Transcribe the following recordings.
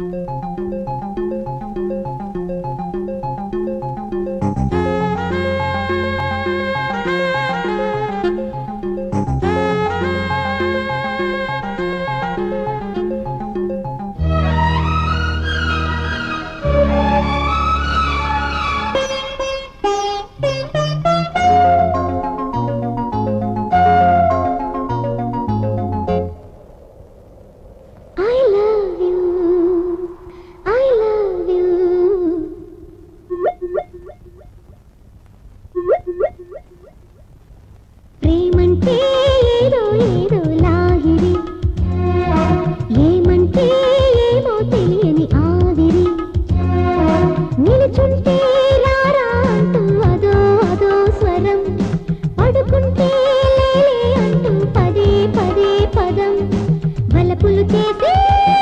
I love you. I love you. ప్రేమంటే ఏదో ఏదో లాహిరి ఏమంటే ఏమో తెలియని ఆవిరి నిలుచుంటే రారా అంటూ అదో అదో స్వరం పడుకుంటే లేలే అంటూ పదే పదే పదం బలపులు చేసి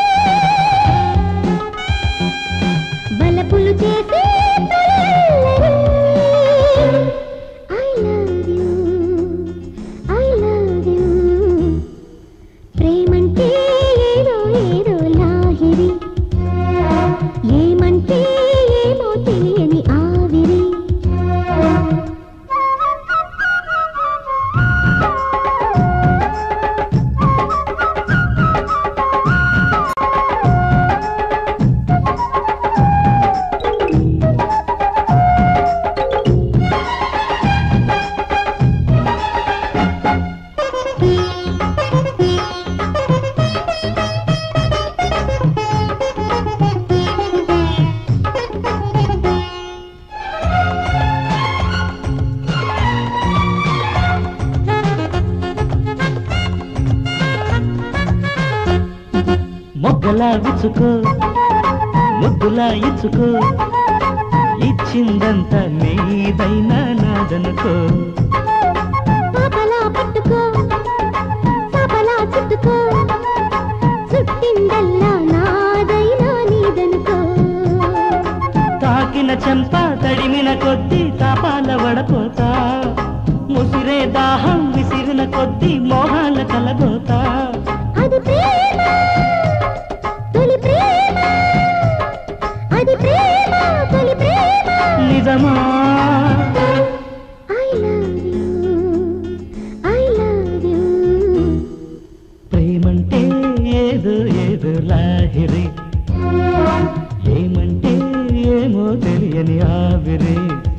బలపులు చేసి I love you I love you ప్రేమంటే ఏదో ఏదో లాహిరి ఏమంటే ఏమో తెలియని ఆవిరి మొగ్గలా విచ్చుకో ముద్దులా ఇచ్చుకో ఇచ్చిందంతా నీదైనా నాదనుకో పాపలా పట్టుకో పాపలా చుట్టుకో చుట్టిందల్లా నాదైనా నీదనుకో తాకిన చెంప తడిమిన కొద్దీ తాపాల వడపోతా ముసిరే దాహం విసిరిన కొద్దీ మోహాల కలగోతా అది ప్రేమ తొలి ప్రేమ అది ప్రేమ తొలి ప్రేమ నిజమా I love you I love you ప్రేమంటే ఏదో ఏదో లాహిరి ఏమంటే ఏమో తెలియని ఆవిరి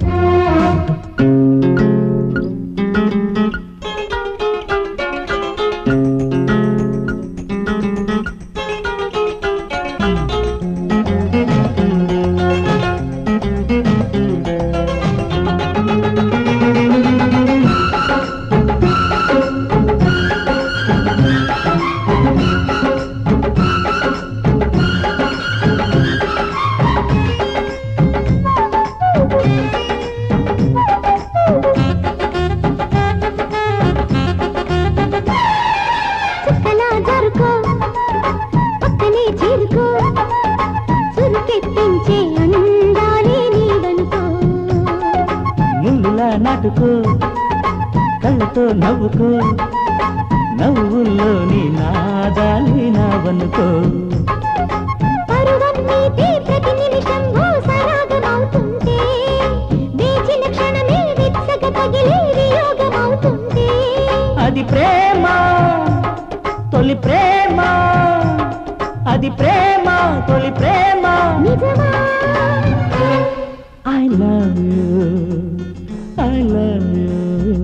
చుక్కలా జరుకో పక్కనే చేరుకో చురుకెత్తించే అందాలే నీదనుకో ముళ్ళులా నాటుకో కళ్ళతో నవ్వుకో నవ్వుల్లోని నాదాలి నావనుకో పరువం నీతి ప్రతి నిమిషం ఓ సరాగమవుతుంటే వేచిన క్షణమే విత్సక తగిలే వియోగమవుతుంటే అది ప్రేమ తొలి ప్రేమ అది ప్రేమ తొలి ప్రేమ నిజమా I love you I love you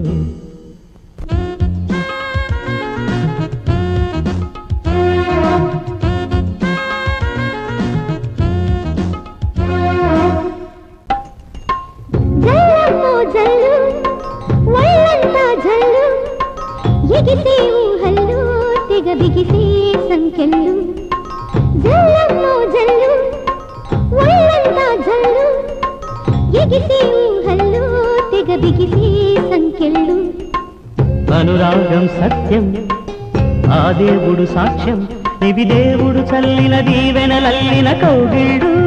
జల్లమ్మో జల్లు ఒళ్ళంతా జల్లు ఎగిసే ఊహల్లు తెగ బిగిసే సంఖ్యలు జల్లమ్మో జల్లు ఒళ్ళంతా జల్లు ఎగిసే ఊహల్లు తెగ బిగిసే సంఖ్యలు అనురాగం సత్యం ఆ దేవుడు సాక్ష్యం ఇవి దేవుడు చల్లిన దీవెనలల్లిన కౌగిళ్ళు